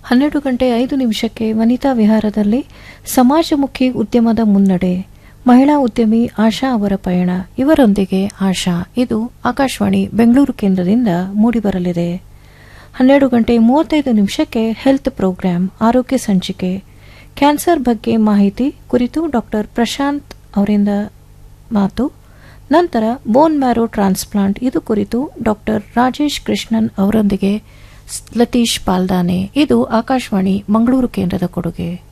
ಹನ್ನೆರಡು ಗಂಟೆ ಐದು ನಿಮಿಷಕ್ಕೆ ವನಿತಾ ವಿಹಾರದಲ್ಲಿ ಸಮಾಜಮುಖಿ ಉದ್ಯಮದ ಮುನ್ನಡೆ ಮಹಿಳಾ ಉದ್ಯಮಿ ಆಶಾ ಅವರ ಪಯಣ ಇವರೊಂದಿಗೆ ಆಶಾ ಇದು ಆಕಾಶವಾಣಿ ಬೆಂಗಳೂರು ಕೇಂದ್ರದಿಂದ ಮೂಡಿಬರಲಿದೆ ಹನ್ನೆರಡು ಗಂಟೆ ಮೂವತ್ತೈದು ನಿಮಿಷಕ್ಕೆ ಹೆಲ್ತ್ ಪ್ರೋಗ್ರಾಂ ಆರೋಗ್ಯ ಸಂಚಿಕೆ ಕ್ಯಾನ್ಸರ್ ಬಗ್ಗೆ ಮಾಹಿತಿ ಕುರಿತು ಡಾಕ್ಟರ್ ಪ್ರಶಾಂತ್ ಅವರಿಂದ ಮಾತು ನಂತರ ಬೋನ್ ಮ್ಯಾರೋ ಟ್ರಾನ್ಸ್ಪ್ಲಾಂಟ್ ಇದು ಕುರಿತು ಡಾಕ್ಟರ್ ರಾಜೇಶ್ ಕೃಷ್ಣನ್ ಅವರೊಂದಿಗೆ ಸ್- ಲತೀಶ್ ಪಾಲ್ದಾನೆ ಇದು ಆಕಾಶವಾಣಿ ಮಂಗಳೂರು ಕೇಂದ್ರದ ಕೊಡುಗೆ